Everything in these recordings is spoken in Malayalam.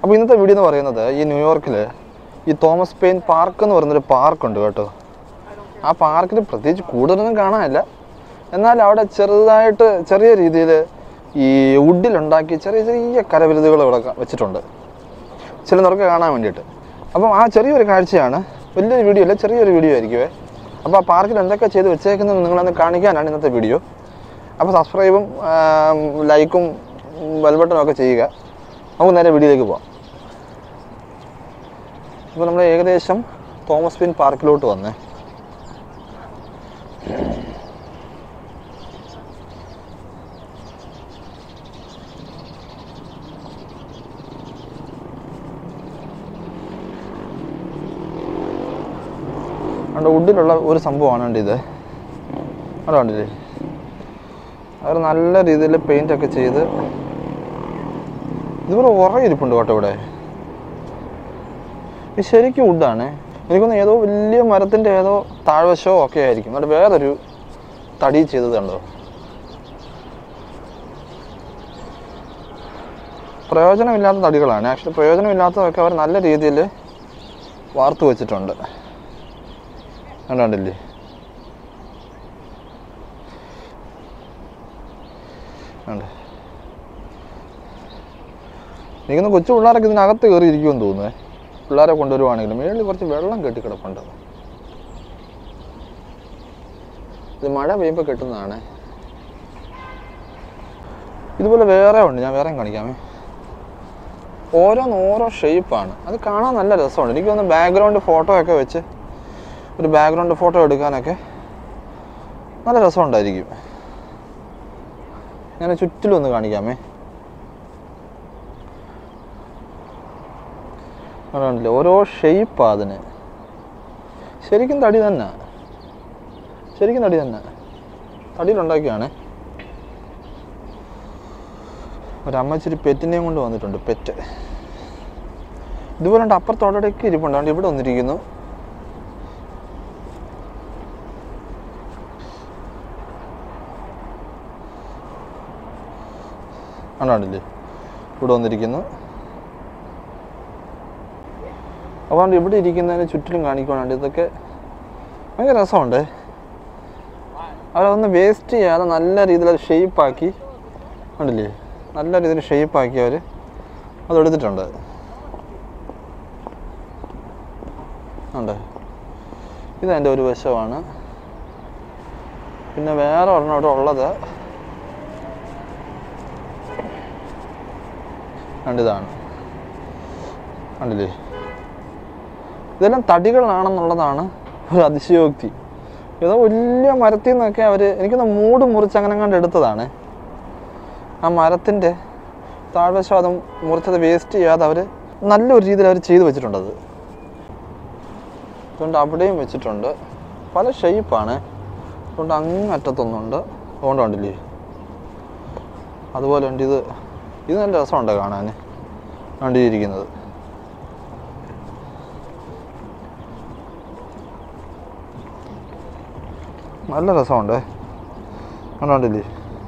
അപ്പോൾ ഇന്നത്തെ വീഡിയോ എന്ന് പറയുന്നത് ഈ ന്യൂയോർക്കിൽ ഈ തോമസ് പെയിൻ പാർക്ക് എന്ന് പറയുന്നൊരു പാർക്കുണ്ട് കേട്ടോ ആ പാർക്കിൽ പ്രത്യേകിച്ച് കൂടുതലൊന്നും കാണാനില്ല എന്നാൽ അവിടെ ചെറുതായിട്ട് ചെറിയ രീതിയിൽ ഈ വുഡിലുണ്ടാക്കി ചെറിയ ചെറിയ കരവിരുതുകൾ ഇവിടെ ക- വെച്ചിട്ടുണ്ട് ചിലർക്ക് കാണാൻ വേണ്ടിയിട്ട് അപ്പം ആ ചെറിയൊരു കാഴ്ചയാണ് വലിയൊരു വീഡിയോ അല്ല ചെറിയൊരു വീഡിയോ ആയിരിക്കുമേ അപ്പോൾ ആ പാർക്കിൽ എന്തൊക്കെ ചെയ്ത് വെച്ചേക്കുന്നത് നിങ്ങളൊന്ന് കാണിക്കാനാണ് ഇന്നത്തെ വീഡിയോ അപ്പോൾ സബ്സ്ക്രൈബും ലൈക്കും ബെൽബട്ടനും ഒക്കെ ചെയ്യുക നമുക്ക് നേരെ വീഡിയോയിലേക്ക് പോവാം ഇപ്പോൾ നമ്മൾ ഏകദേശം തോമസ് പിൻ പാർക്കിലോട്ട് വന്നേ അവിടെ വുഡിലുള്ള ഒരു സംഭവമാണ് കണ്ടത് ഇത് അവിടെ കണ്ടില്ലേ അവർ നല്ല രീതിയിൽ പെയിൻ്റ് ഒക്കെ ചെയ്ത് ഇതുപോലെ ഉറയിരിപ്പുണ്ട് കേട്ടോ ഇവിടെ ഇത് ശരിക്കും വുഡാണ് എനിക്കൊന്ന് ഏതോ വലിയ മരത്തിൻ്റെ ഏതോ താഴ്വശമോ ഒക്കെ ആയിരിക്കും എന്നിട്ട് വേറൊരു തടി ചെയ്തത് കണ്ടോ പ്രയോജനമില്ലാത്ത തടികളാണ് ആക്ച്വലി പ്രയോജനമില്ലാത്തതൊക്കെ അവർ നല്ല രീതിയിൽ വാർത്തു വെച്ചിട്ടുണ്ട് കണ്ടില്ലേ ഉണ്ട് എനിക്കൊന്ന് കൊച്ചു പിള്ളേരൊക്കെ ഇതിനകത്ത് കയറി ഇരിക്കുമെന്ന് തോന്നുന്നേ പിള്ളേരെ കൊണ്ടുവരുവാണെങ്കിൽ മേളിൽ കുറച്ച് വെള്ളം കെട്ടി കിടപ്പുണ്ട് ഇത് മഴ പെയ്യുമ്പോൾ കെട്ടുന്നതാണ് ഇതുപോലെ വേറെ ഉണ്ട് ഞാൻ വേറെയും കാണിക്കാമേ ഓരോന്ന് ഓരോ ഷേപ്പാണ് അത് കാണാൻ നല്ല രസമുണ്ട് എനിക്ക് തോന്നുന്നു ബാക്ക്ഗ്രൗണ്ട് ഫോട്ടോ ഒക്കെ വെച്ച് ഒരു ബാക്ക്ഗ്രൗണ്ട് ഫോട്ടോ എടുക്കാനൊക്കെ നല്ല രസമുണ്ടായിരിക്കും ഞാൻ ചുറ്റിലും ഒന്ന് കാണിക്കാമേ കണ്ടില്ലേ ഓരോ ഷെയ്പ്പാണ് അതിന് ശരിക്കും തടി തന്നെ ശരിക്കും തടി തന്നെ തടിയിലുണ്ടാക്കിയാണ് ഒരമ്മച്ചിരി പെറ്റിനെയും കൊണ്ട് വന്നിട്ടുണ്ട് പെറ്റ് ഇതുപോലെ ഉണ്ട് അപ്പുറത്തോടൊക്കെ ഇരിപ്പുണ്ട് അതുകൊണ്ട് ഇവിടെ വന്നിരിക്കുന്നു കണ്ടില്ലേ ഇവിടെ വന്നിരിക്കുന്നു അതുകൊണ്ട് ഇവിടെ ഇരിക്കുന്നതിന് ചുറ്റിലും കാണിക്കുവാണ്ട് ഇതൊക്കെ ഭയങ്കര രസമുണ്ട് അവരതൊന്ന് വേസ്റ്റ് ചെയ്യാതെ നല്ല രീതിയിൽ അത് ഷേപ്പാക്കി കണ്ടില്ലേ നല്ല രീതിയിൽ ഷേപ്പാക്കി അവർ അതെടുത്തിട്ടുണ്ട് ഉണ്ട് ഇതെൻ്റെ ഒരു വശമാണ് പിന്നെ വേറെ ഒരെണ്ണം അവിടെ ഉള്ളത് കണ്ടിതാണ് കണ്ടില്ലേ ഇതെല്ലാം തടികളാണെന്നുള്ളതാണ് ഒരു അതിശയോക്തി ഏതോ വലിയ മരത്തിൽ നിന്നൊക്കെ അവർ എനിക്കൊന്ന് മൂട് മുറിച്ച് അങ്ങനെ കണ്ട് എടുത്തതാണ് ആ മരത്തിൻ്റെ താഴ്വശം അത് മുറിച്ചത് വേസ്റ്റ് ചെയ്യാതെ അവർ നല്ലൊരു രീതിയിൽ അവർ ചെയ്തു വെച്ചിട്ടുണ്ട് അത് അതുകൊണ്ട് അവിടെയും വെച്ചിട്ടുണ്ട് പല ഷേപ്പാണ് അതുകൊണ്ട് അങ്ങറ്റത്തൊന്നുണ്ട് അതുകൊണ്ട് കണ്ടില്ലേ അതുപോലെ ഉണ്ട് ഇത് ഇത് നല്ല രസമുണ്ട് കാണാൻ കണ്ടിരിക്കുന്നത് നല്ല രസമുണ്ട് കണ്ടില്ലേ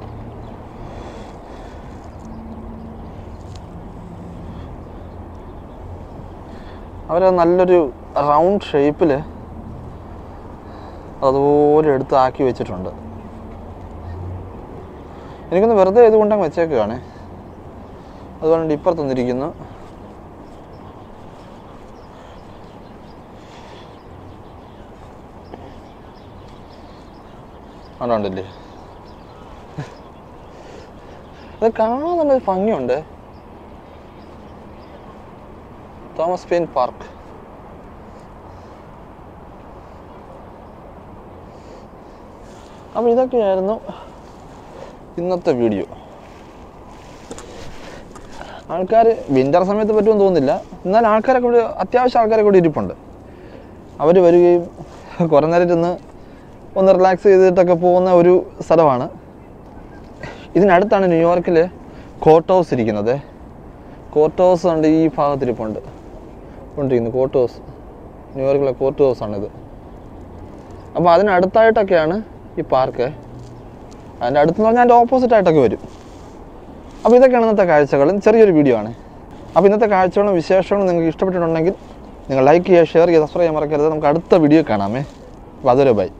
അവർ നല്ലൊരു റൗണ്ട് ഷേപ്പിൽ അതുപോലെ എടുത്ത് ആക്കി വെച്ചിട്ടുണ്ട് എനിക്കൊന്ന് വെറുതെ ഇതുകൊണ്ടങ്ങ് വെച്ചേക്കുകയാണ് അതുകൊണ്ട് ഇപ്പുറത്തൊന്നിരിക്കുന്നു കണ്ടോണ്ടല്ലേ അത് കാണാൻ നല്ലൊരു ഭംഗിയുണ്ട് തോമസ് പെയിൻ പാർക്ക് അപ്പോൾ ഇതൊക്കെയായിരുന്നു ഇന്നത്തെ വീഡിയോ ആൾക്കാർ വിൻ്റർ സമയത്ത് പറ്റുമെന്ന് തോന്നുന്നില്ല എന്നാൽ ആൾക്കാരൊക്കെ ഇവിടെ അത്യാവശ്യം ആൾക്കാരൊക്കെ ഇവിടെ ഇരിപ്പുണ്ട് അവർ വരികയും കുറേ നേരം ഇരുന്ന് ഒന്ന് റിലാക്സ് ചെയ്തിട്ടൊക്കെ പോകുന്ന ഒരു സ്ഥലമാണ് ഇതിനടുത്താണ് ന്യൂയോർക്കിൽ കോർട്ട് ഹൗസ് ഇരിക്കുന്നത് കോർട്ട് ഹൗസ് ഉണ്ട് ഈ ഭാഗത്തിരിപ്പുണ്ട് കൊണ്ടിരിക്കുന്നു കോർട്ട് ഹൗസ് ന്യൂയോർക്കിലെ കോർട്ട് ഹൗസാണിത് അപ്പോൾ അതിനടുത്തായിട്ടൊക്കെയാണ് ഈ പാർക്ക് അതിൻ്റെ അടുത്തെന്ന് പറഞ്ഞാൽ അതിൻ്റെ ഓപ്പോസിറ്റ് ആയിട്ടൊക്കെ വരും അപ്പോൾ ഇതൊക്കെയാണ് ഇന്നത്തെ കാഴ്ചകൾ ചെറിയൊരു വീഡിയോ ആണ് അപ്പോൾ ഇന്നത്തെ കാഴ്ചകളും വിശേഷങ്ങളും നിങ്ങൾക്ക് ഇഷ്ടപ്പെട്ടിട്ടുണ്ടെങ്കിൽ നിങ്ങൾ ലൈക്ക് ചെയ്യുക ഷെയർ ചെയ്യുക സബ്സ്ക്രൈബ് ചെയ്യാൻ മറക്കരുത് നമുക്ക് അടുത്ത വീഡിയോ കാണാമേ അപ്പോൾ അതൊരു ബൈ